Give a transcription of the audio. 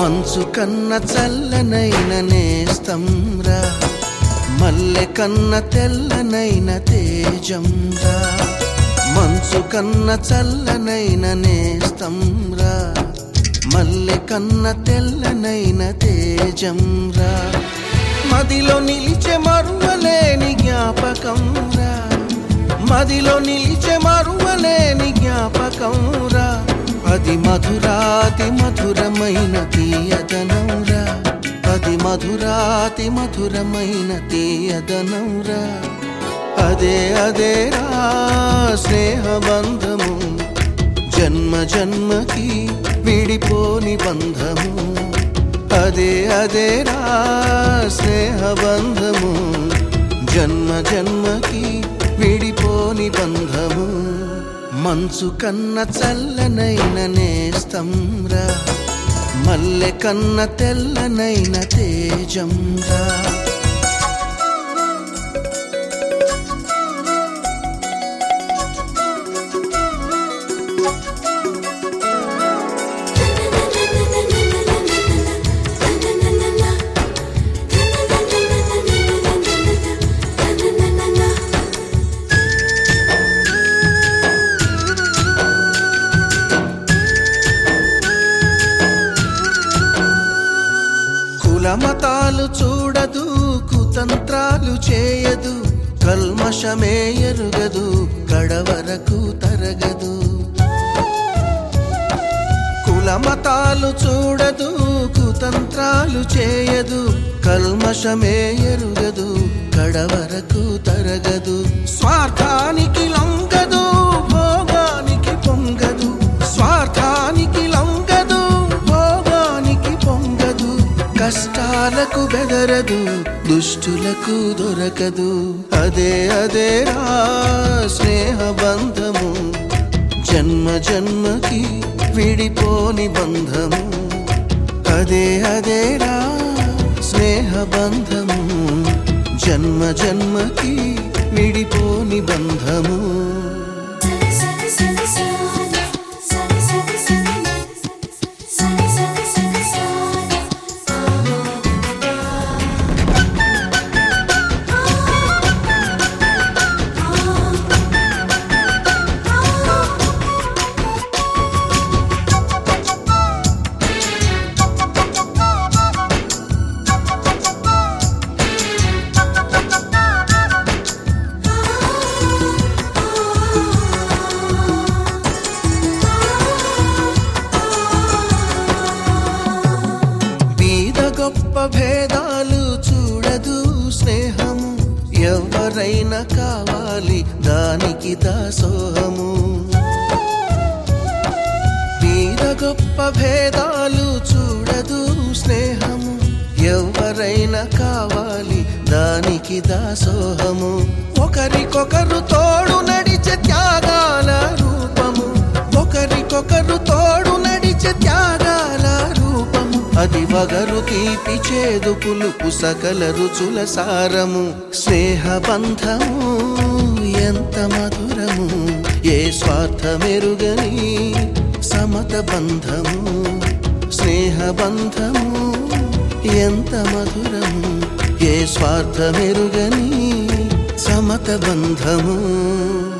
మంచు కన్న చల్లనైన నేస్తంరా మల్లె కన్న తెల్లనైన తేజంరా మంచు కన్న చల్లనైన నేస్తంరా మల్లె కన్న తెల్లనైన తేజంరా మదిలో నిలిచే మరువలేని జ్ఞాపకంరా మదిలో నిలిచే మరువలేని జ్ఞాపకంరా అది మధురాతి మధురమైన తీయదనంరా అది మధురాతి మధురమైన తీయదనంరా అదే అదే రా స్నేహబంధము జన్మ జన్మకి విడిపోని బంధము అదే అదే రా స్నేహబంధము జన్మ జన్మకి విడిపోని బంధము మంచు కన్న చల్లనైన నేస్తంరా మల్లె కన్న తెల్లనైన తేజంరా కులమతాలు చూడదు కుతంత్రాలు చేయదు కల్మషమే ఎరుగదు కడవరకు తరగదు కులమతాలు చూడదు కుతంత్రాలు చేయదు కల్మషమే ఎరుగదు కడవరకు తరగదు స్వార్థానికి లొంగదు భోగానికి పొంగదు స్వార్థానికి లొంగదు భోగానికి పొంగదు కష్టాలకు బెదరదు దుష్టులకు దొరకదు అదే అదే రా స్నేహబంధము జన్మ జన్మకి విడిపోని బంధము అదే అదే రా స్నేహబంధము జన్మ జన్మకి విడిపోని బంధము బీద గొప్ప భేదాలు చూడదు స్నేహము ఎవరైనా కావాలి దానికి దాసోహము బీద గొప్ప భేదాలు చూడదు స్నేహము ఎవరైనా కావాలి దానికి దాసోహము ఒకరికొకరు తోడు నడిచే త్యాగాల రూపము ఒకరికొకరు తోడు నడిచే త్యాగాల రూపము అది వగరు తీపి చేదు పులుపు సకల రుచుల సారము స్నేహబంధము ఎంత మధురము ఏ స్వార్థమెరుగని సమత బంధము స్నేహబంధము ఎంత మధురము ఏ స్వార్థమెరుగని సమత బంధము